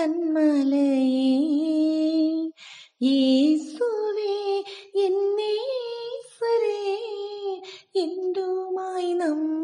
கண்மலையே இயேசுவே என் நேசரே என்றுமாய்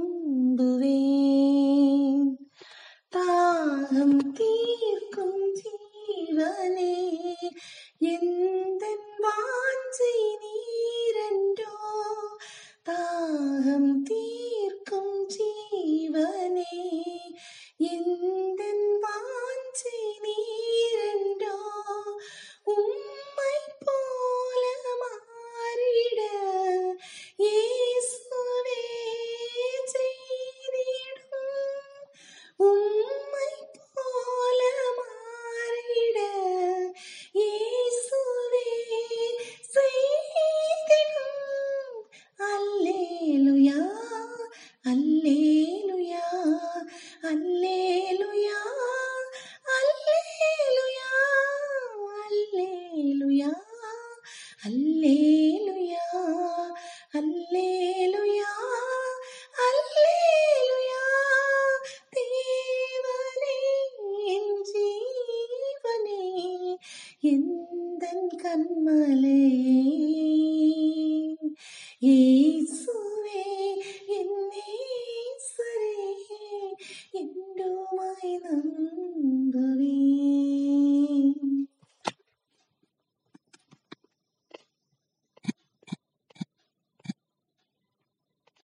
நம்புவேன் தாகம் தீர்க்கும் ஜீவனே எந்தன் வாஞ்சை நீரென்றோ தாகம் தீர்க்கும் ஜீவனே எந்தன் வாஞ்சை நீரென்றோ உம்மை போல மாறிட இயேசுவே செய்திடும் உம்மை போல மாறிட இயேசுவே செய்திடும் அல்லேலுயா அல்லேலுயா அல்லேலுயா அல்லேலுயா அல்லேலுயா அல்லேலுயா அல்லேலுயா அல்லேலுயா தேவனே என் ஜீவனே எந்தன் கண்மலையே